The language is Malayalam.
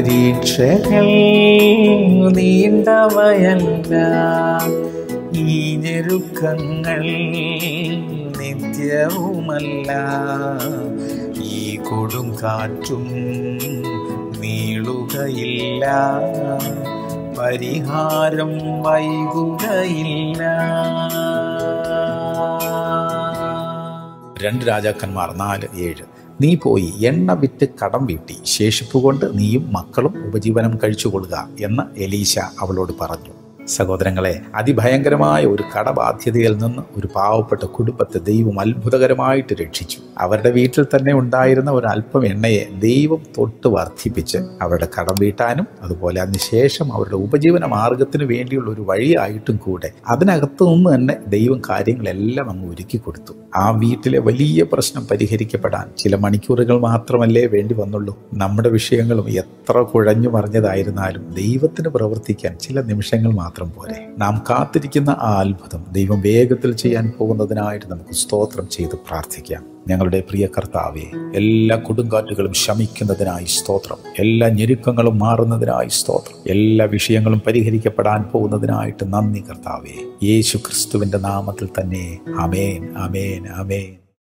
പരീക്ഷകൾ നീണ്ടവയല്ല ഈ ഞെരുക്കങ്ങൾ നിത്യവുമല്ല ഈ കൊടുങ്കാറ്റും നീളുകയില്ല പരിഹാരം വൈകുകയില്ല രണ്ട് രാജാക്കന്മാർ നാല് ഏഴ് നീ പോയി എണ്ണ വിറ്റ് കടം വീട്ടി ശേഷിപ്പ് കൊണ്ട് നീയും മക്കളും ഉപജീവനം കഴിച്ചുകൊള്ളുക എന്ന് എലീശ അവളോട് പറഞ്ഞു സഹോദരങ്ങളെ അതിഭയങ്കരമായ ഒരു കടബാധ്യതയിൽ നിന്ന് ഒരു പാവപ്പെട്ട കുടുംബത്തെ ദൈവം അത്ഭുതകരമായിട്ട് രക്ഷിച്ചു അവരുടെ വീട്ടിൽ തന്നെ ഉണ്ടായിരുന്ന ഒരു അല്പം എണ്ണയെ ദൈവം തൊട്ട് വർദ്ധിപ്പിച്ച് അവരുടെ കടം വീട്ടാനും അതുപോലെ അതിനുശേഷം അവരുടെ ഉപജീവന മാർഗത്തിന് വേണ്ടിയുള്ള ഒരു വഴിയായിട്ടും കൂടെ അതിനകത്തു നിന്ന് തന്നെ ദൈവം കാര്യങ്ങളെല്ലാം അങ്ങ് ഒരുക്കി കൊടുത്തു ആ വീട്ടിലെ വലിയ പ്രശ്നം പരിഹരിക്കപ്പെടാൻ ചില മണിക്കൂറുകൾ മാത്രമല്ലേ വേണ്ടി വന്നുള്ളൂ നമ്മുടെ വിഷയങ്ങളും എത്ര കുഴഞ്ഞു മറിഞ്ഞതായിരുന്നാലും ദൈവത്തിന് പ്രവർത്തിക്കാൻ ചില നിമിഷങ്ങൾ മാത്രം പോരെ നാം കാത്തിരിക്കുന്ന ആ അത്ഭുതം ദൈവം വേഗത്തിൽ ചെയ്യാൻ പോകുന്നതിനായിട്ട് നമുക്ക് സ്തോത്രം ചെയ്ത് പ്രാർത്ഥിക്കാം ഞങ്ങളുടെ പ്രിയ കർത്താവെ എല്ലാ കൊടുങ്കാറ്റുകളും ശമിക്കുന്നതിനായി സ്തോത്രം എല്ലാ ഞെരുക്കങ്ങളും മാറുന്നതിനായി സ്തോത്രം എല്ലാ വിഷയങ്ങളും പരിഹരിക്കപ്പെടാൻ പോകുന്നതിനായിട്ട് നന്ദി കർത്താവെ യേശു ക്രിസ്തുവിന്റെ നാമത്തിൽ തന്നെ അമേൻ അമേൻ അമേൻ